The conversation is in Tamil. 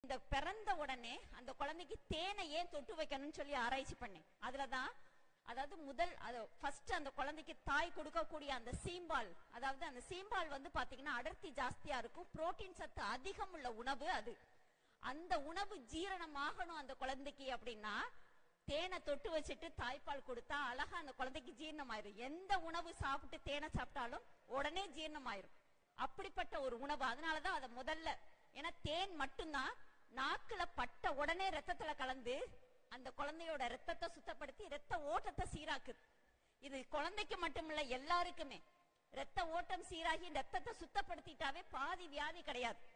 இந்த பிறந்த உடனே அந்த குழந்தைக்கு தேனை ஏன் தொட்டு வைக்கணும்னு சொல்லி ஆராய்ச்சி பண்ணேன் அதுலதான் அதாவது முதல் ஃபர்ஸ்ட் அந்த குழந்தைக்கு தாய் கொடுக்கக்கூடிய அந்த சீம்பால் அதாவது அந்த சீம்பால் வந்து பாத்தீங்கன்னா அடர்த்தி ஜாஸ்தியா இருக்கும் புரோட்டீன் சத்து அதிகம் உள்ள உணவு அது அந்த உணவு ஜீரணமாகணும் அந்த குழந்தைக்கு அப்படின்னா தேனை தொட்டு வச்சுட்டு தாய்ப்பால் கொடுத்தா அழகா அந்த குழந்தைக்கு ஜீரணமாயிரும் எந்த உணவு சாப்பிட்டு தேனை சாப்பிட்டாலும் உடனே ஜீரணமாயிரும் அப்படிப்பட்ட ஒரு உணவு அதனாலதான் அதை முதல்ல ஏன்னா தேன் மட்டும்தான் நாக்குல பட்ட உடனே ரத்தத்துல கலந்து அந்த குழந்தையோட ரத்தத்தை சுத்தப்படுத்தி ரத்த ஓட்டத்தை சீராக்குது இது குழந்தைக்கு மட்டுமில்ல எல்லாருக்குமே ரத்த ஓட்டம் சீராகி ரத்தத்தை சுத்தப்படுத்திட்டாவே பாதி வியாதி கிடையாது